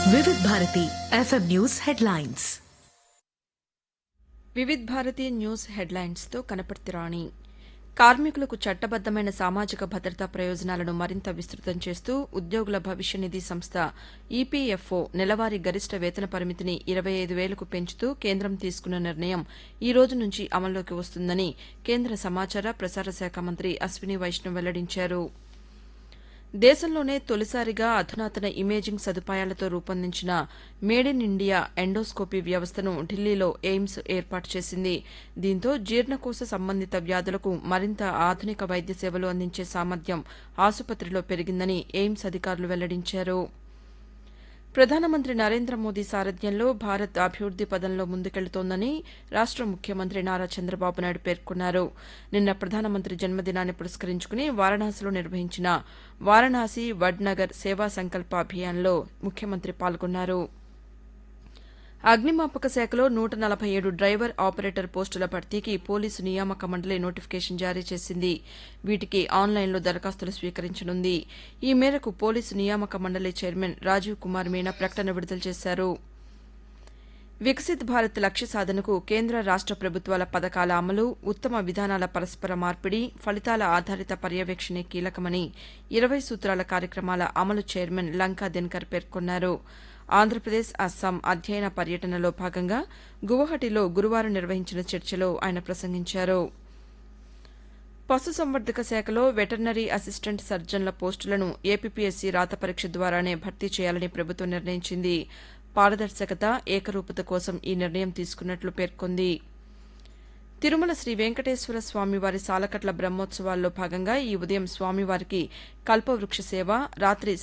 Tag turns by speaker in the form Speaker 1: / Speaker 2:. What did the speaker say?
Speaker 1: Vividh Bharati FM news headlines
Speaker 2: Vividh Bharati news హెడ్లైన్స్తో కనపర్తి రాణి కార్మికులకు చట్టబద్దమైన సామాజిక భద్రతా ప్రయోజనాలను మరింత విస్తృతం చేస్తూ ఉద్యోగుల భవిష్య నిధి సంస్థ ఈపీఎఫ్ఓ నెలవారీ గరిష్ట వేతన పరిమితిని ఇరవై ఐదు వేలకు పెంచుతూ కేంద్రం తీసుకున్న నిర్ణయం ఈ రోజు నుంచి అమల్లోకి వస్తుందని కేంద్ర సమాచార ప్రసార శాఖ మంత్రి అశ్విని వైష్ణవ్ వెల్లడించారు దేశంలోనే తొలిసారిగా అధునాతన ఇమేజింగ్ సదుపాయాలతో రూపొందించిన మేడ్ ఇన్ ఇండియా ఎండోస్కోపీ వ్యవస్థను ఢిల్లీలో ఎయిమ్స్ ఏర్పాటు చేసింది దీంతో జీర్ణకోశ సంబంధిత వ్యాధులకు మరింత ఆధునిక వైద్య సేవలు అందించే సామర్థ్యం ఆసుపత్రిలో పెరిగిందని ఎయిమ్స్ అధికారులు వెల్లడించారు ప్రధానమంత్రి నరేంద్ర మోదీ సారథ్యంలో భారత్ అభివృద్ది పదంలో ముందుకెళ్తోందని రాష్ట ముఖ్యమంత్రి నారా చంద్రబాబు నాయుడు పేర్కొన్నారు నిన్న ప్రధానమంత్రి జన్మదినాన్ని పురస్కరించుకుని వారణాసిలో నిర్వహించిన వారణాసి వడ్నగర్ సేవా సంకల్ప అభియాన్లో ముఖ్యమంత్రి పాల్గొన్నారు అగ్నిమాపక శాఖలో నూట నలభై ఏడు డ్రైవర్ ఆపరేటర్ పోస్టుల భర్తీకి పోలీసు నియామక మండలి నోటిఫికేషన్ జారీ చేసింది వీటికి ఆన్లైన్లో దరఖాస్తులు స్వీకరించనుంది ఈ మేరకు పోలీసు నియామక మండలి చైర్మన్ రాజీవ్ కుమార్ మీనా ప్రకటన విడుదల చేశారు వికసిత్ భారత్ లక్ష్య సాధనకు కేంద్ర రాష్ట ప్రభుత్వాల పథకాల అమలు ఉత్తమ విధానాల పరస్పర మార్పిడి ఫలితాల ఆధారిత పర్యవేక్షణే కీలకమని ఇరవై సూత్రాల కార్యక్రమాల అమలు చైర్మన్ లంకా దినకర్ పేర్కొన్నారు ఆంధ్రప్రదేశ్ అస్సాం అధ్యయన పర్యటనలో భాగంగా గువహటిలో గురువారం నిర్వహించిన చర్చలో ఆయన ప్రసంగించారు పశుసంవర్ధక శాఖలో వెటర్నరీ అసిస్టెంట్ సర్జన్ల పోస్టులను ఏపీపీఎస్సీ రాత పరీక్ష ద్వారానే భర్తీ చేయాలని ప్రభుత్వం నిర్ణయించింది పారదర్శకత ఏకరూపత కోసం ఈ నిర్ణయం తీసుకున్నట్లు పేర్కొంది తిరుమల శ్రీ వెంకటేశ్వర స్వామివారి సాలకట్ల బ్రహ్మోత్సవాల్లో భాగంగా ఈ ఉదయం స్వామివారికి కల్పవృక్ష సేవ రాత్రి